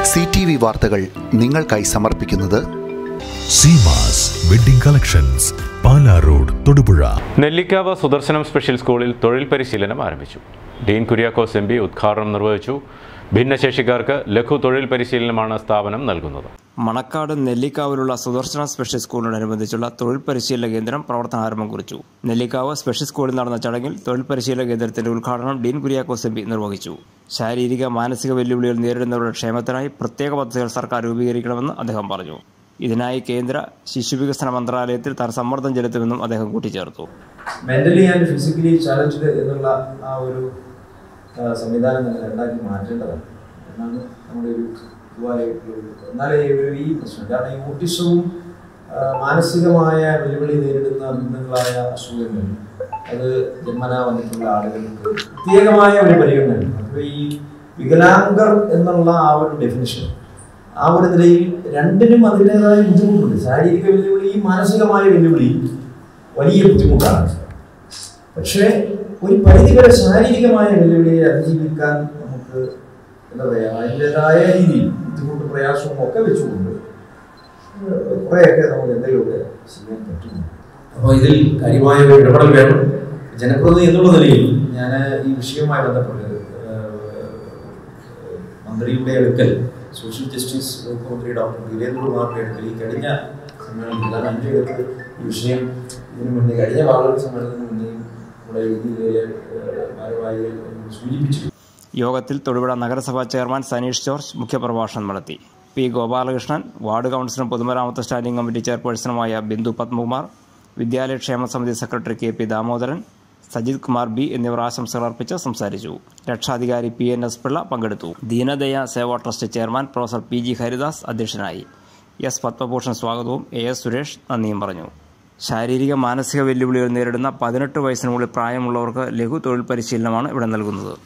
C T V വാർത്തകൾ നിങ്ങൾക്കായി സമർപ്പിക്കുന്നത് Seemas wedding collections Pala road Thodupuzha Nellikkavu Sudarshanam special സ്കൂളിൽ തൊഴിൽ പരിശീലനം ആരംഭിച്ചു ഡീൻ കുര്യാക്കോസ് എം പി ഉദ്ഘാടനം നിർവഹിച്ചു ഭിന്നശേഷിക്കാർക്ക് ലഘു തൊഴിൽ പരിശീലനമാണ് സ്ഥാപനം നൽകുന്നത് മണക്കാട് നെല്ലിക്കാവിലുള്ള സുദർശന സ്പെഷ്യൽ സ്കൂളിനോടനുബന്ധിച്ചുള്ള തൊഴിൽ പരിശീലന കേന്ദ്രം പ്രവർത്തനാരംഭം കുറിച്ചു നെല്ലിക്കാവ് സ്പെഷ്യൽ സ്കൂളിൽ നടന്ന ചടങ്ങിൽ തൊഴിൽ പരിശീലന കേന്ദ്രത്തിന്റെ ഉദ്ഘാടനം ഡീൻ കുര്യാക്കോസ് എം പി നിർവഹിച്ചു ശാരീരിക മാനസിക വെല്ലുവിളികൾ നേരിടുന്നവരുടെ ക്ഷേമത്തിനായി പ്രത്യേക പദ്ധതികൾ സർക്കാർ രൂപീകരിക്കണമെന്ന് അദ്ദേഹം പറഞ്ഞു ഇതിനായി കേന്ദ്ര ശിശുവികസന മന്ത്രാലയത്തിൽ താൻ സമ്മർദ്ദം ചെലുത്തുമെന്നും അദ്ദേഹം കൂട്ടിച്ചേർത്തു മെന്റലി ആൻഡ് ഫിസിക്കലി ചാലഞ്ച്ഡ് എന്നുള്ള ആ ഒരു ആ, സംവിധാനം നമ്മൾ ഉണ്ടാക്കി മാറ്റേണ്ടതാണ് എന്നാണ് നമ്മുടെ ഒരു ഇതുവായിട്ടുള്ള ഒരു എന്നാലേ ഈ ഒരു ഈ പ്രശ്നം കാരണം ഈ ഓട്ടിസവും ആ, മാനസികമായ വെല്ലുവിളി നേരിടുന്ന ബന്ധങ്ങളായ അസുഖങ്ങൾ അത് ജന്മനാ വന്നിട്ടുള്ള ആളുകൾക്ക് പ്രത്യേകമായ ഒരു പരിഗണനയാണ് അപ്പോൾ ഈ വികലാംഗർ എന്നുള്ള ആ ഒരു ഡെഫിനിഷൻ ആ ഒരു നിലയിൽ രണ്ടിനും അതിൻ്റെതായ ബുദ്ധിമുട്ടുണ്ട് ശാരീരിക വെല്ലുവിളിയും മാനസികമായ വെല്ലുവിളിയും വലിയ ബുദ്ധിമുട്ടാണ് പക്ഷേ ഒരു പരിധിവരെ ശാരീരികമായ വെല്ലുവിളിയെ അതിജീവിക്കാൻ നമുക്ക് എന്താ പറയുക അതിൻ്റെതായ രീതിയിൽ ബുദ്ധിമുട്ടും പ്രയാസവും ഒക്കെ വെച്ചുകൊണ്ട് ഏഹ് കുറേയൊക്കെ നമുക്ക് എന്തെങ്കിലുമൊക്കെ ചെയ്യാൻ പറ്റുന്നു അപ്പോൾ ഇതിൽ കാര്യമായ ഒരു ഇടപെടൽ വേണം ജനപ്രതിനിധി എന്നുള്ള നിലയിൽ ഞാൻ ഈ വിഷയവുമായി ബന്ധപ്പെട്ട് ഏഹ്, മന്ത്രിയുടെ അടുക്കൽ സോഷ്യൽ ജസ്റ്റിസ് വകുപ്പ് മന്ത്രി ഡോക്ടർ വീരേന്ദ്രകുമാറിന്റെ അടുക്കൽ ഈ കഴിഞ്ഞ സമ്മേളനത്തിൽ കാരണം അഞ്ച് പേർക്ക് ഈ വിഷയം ഇതിനു മുന്നേ കഴിഞ്ഞ പാർലമെന്റ് സമ്മേളനത്തിന് മുന്നേയും നമ്മുടെ ഇതിലെ ഭാരവാഹികൾ സൂചിപ്പിച്ചു യോഗത്തിൽ തൊടുപുഴ നഗരസഭാ ചെയർമാൻ സനീഷ് ജോർജ് മുഖ്യപ്രഭാഷണം നടത്തി പി ഗോപാലകൃഷ്ണൻ വാർഡ് കൗൺസിലും പൊതുമരാമത്ത് സ്റ്റാൻഡിംഗ് കമ്മിറ്റി ചെയർപേഴ്സണുമായ ബിന്ദു പത്മകുമാർ വിദ്യാലയ ക്ഷേമ സമിതി secretary K P Damodaran Sajith Kumar B എന്നിവർ ആശംസകൾ അർപ്പിച്ച് സംസാരിച്ചു രക്ഷാധികാരി പി എൻ എസ് പിള്ള പങ്കെടുത്തു Deenadaya Seva trust chairman professor P G Haridas അധ്യക്ഷനായി എസ് പത്മഭൂഷൺ സ്വാഗതവും എ എസ് സുരേഷ് നന്ദിയും പറഞ്ഞു ശാരീരിക മാനസിക വെല്ലുവിളികൾ നേരിടുന്ന പതിനെട്ട് വയസ്സിനുള്ളിൽ പ്രായമുള്ളവർക്ക് ലഘു തൊഴിൽ പരിശീലനമാണ് ഇവിടെ നൽകുന്നത്